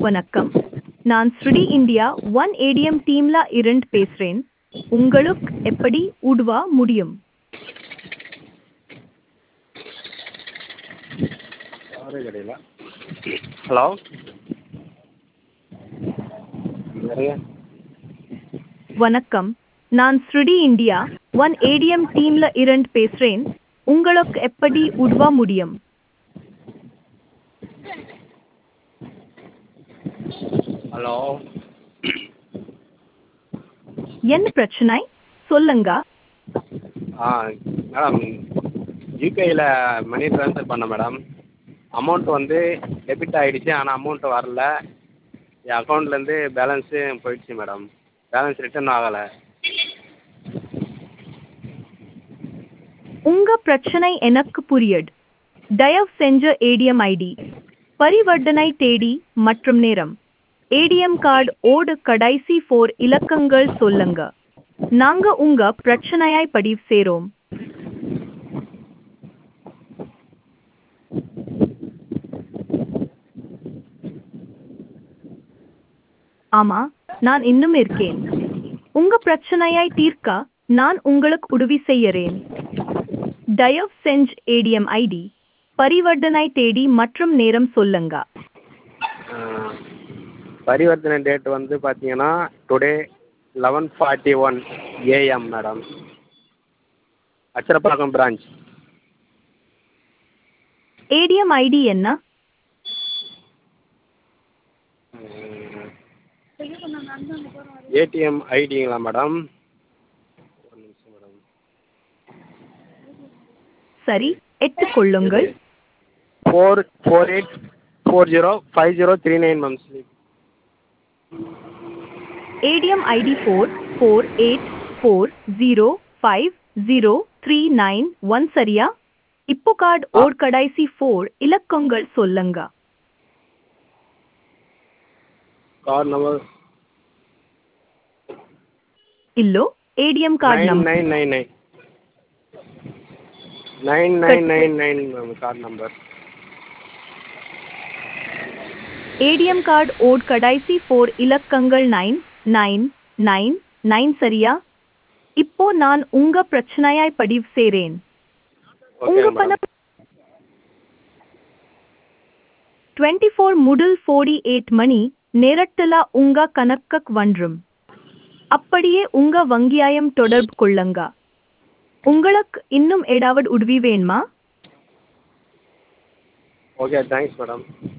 வணக்கம் நான் ஸ்ருடி இந்தியா ஒன் ஏடிஎம் டீம்ல இருந்து பேசுறேன் உங்களுக்கு எப்படி உதவ முடியும் காரே கடையில் ஹலோ நிறைய வணக்கம் நான் ஸ்ருடி இந்தியா ஒன் ஏடிஎம் டீம்ல இருந்து பேசுறேன் உங்களுக்கு எப்படி உதவ முடியும் ஹலோ என்ன பிரச்சனை சொல்லுங்க ஆ மேடம் யூபிஐயில் மணி ட்ரான்ஸ்ஃபர் பண்ணேன் மேடம் அமௌண்ட் வந்து டெபிட் ஆகிடுச்சு ஆனால் அமௌண்ட் வரல என் அக்கௌண்ட்லேருந்து பேலன்ஸு போயிடுச்சு மேடம் பேலன்ஸ் ரிட்டர்ன் ஆகலை உங்க பிரச்சனை எனக்கு புரியுது தயவு செஞ்ச ஏடிஎம் ஐடி பரிவர்த்தனை தேதி மற்றும் நேரம் ஏடிஎம் கார்டு ஓடு கடைசி ஃபோர் இலக்கங்கள் சொல்லுங்க நாங்க உங்க பிரச்சனையை பதிவு செய்றோம் ஆமா நான் இன்னும் இருக்கேன் உங்க பிரச்சனையை தீர்க்க நான் உங்களுக்கு உதவி செய்யறேன் தயவு செஞ்சு ஏடிஎம் ஐடி பரிவர்த்தனை தேதி மற்றும் நேரம் சொல்லுங்க பரிவர்த்தனை டேட் வந்து பார்த்தீங்கன்னா today eleven forty one AM madam Acharapakkam branch ATM ID என்ன ஏடிஎம் ஐடிங்களா மேடம் ஒரு நிமிஷம் மேடம் சரி எட்டுக்கொள்ளுங்கள் four four eight four zero five zero three nine ma'am slip ATM ID four four eight four zero five zero three nine one சரியா இப்போ card or கடைசி ஃபோர் இலக்கங்கள் சொல்லுங்க கார்டு நம்பர் இல்லோ ATM card nine number nine nine nine nine nine nine nine ma'am card number ATM card ஓட் கடைசி four இலக்கங்கள் nine nine nine nine சரியா இப்போ நான் உங்க பிரச்சனையை பதிவு செய்றேன் ஓகே உங்க மேடம் பணம் டுவெண்ட்டி ஃபோர் முதல் ஃபோர்டி எயிட் மணி நேரத்துல உங்க கணக்குக்கு வந்துரும் அப்படியே உங்க வங்கியாயம் தொடர்பு கொள்ளுங்க உங்களுக்கு இன்னும் ஏதாவது உதவி வேணுமா ஓகே தேங்க்ஸ் மேடம்